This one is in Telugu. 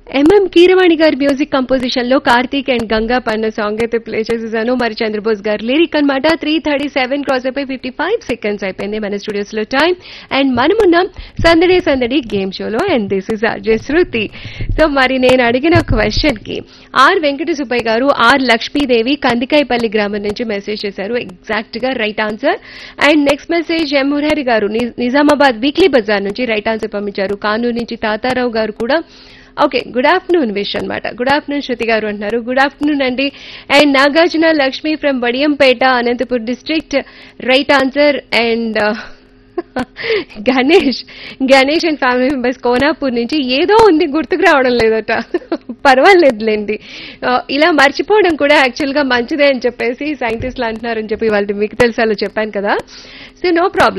ఎంఎం కీరవాణి గారి మ్యూజిక్ కంపోజిషన్ లో కార్తీక్ అండ్ గంగా పన్న సాంగ్ అయితే ప్లే చేసేసాను మరి చంద్రబోస్ గారు లిరిక్ అనమాట త్రీ థర్టీ సెవెన్ క్రాస్ అయిపోయి ఫిఫ్టీ ఫైవ్ సెకండ్స్ అయిపోయింది మన స్టూడియోస్ లో టైం అండ్ మనమున్నాం సందడి సందడి గేమ్ షోలో and this is Ajay Shruti so మరి నేను అడిగిన క్వశ్చన్ కి ఆర్ వెంకట సుబ్బయ్య గారు ఆర్ లక్ష్మీదేవి కందికాయపల్లి గ్రామం నుంచి మెసేజ్ చేశారు ఎగ్జాక్ట్ గా right answer and next message M Murari గారు ని- నిజామాబాద్ వీక్లీ బజార్ నుంచి రైట్ ఆన్సర్ పంపించారు కానూరు నుంచి తాతారావు గారు కూడా ఓకే గుడ్ ఆఫ్టర్నూన్ విష్ అన్నమాట గుడ్ ఆఫ్టర్నూన్ శృతి గారు అంటున్నారు గుడ్ ఆఫ్టర్నూన్ అండి and Nagarjuna Lakshmi from Badiyampeta Anantapur district right answer and Ganesh Ganesh and family members Konapur నుంచి ఏదో ఉంది గుర్తుకు రావడం లేదట పర్వాలేదులేండి ఆ, ఇలా మర్చిపోవడం కూడా యాక్చువల్ గా మంచిదే అని చెప్పేసి సైంటిస్టులు అంటున్నారని చెప్పి వాళ్ళు మీకు తెలుసాలో చెప్పాను కదా సో నో ప్రాబ్లం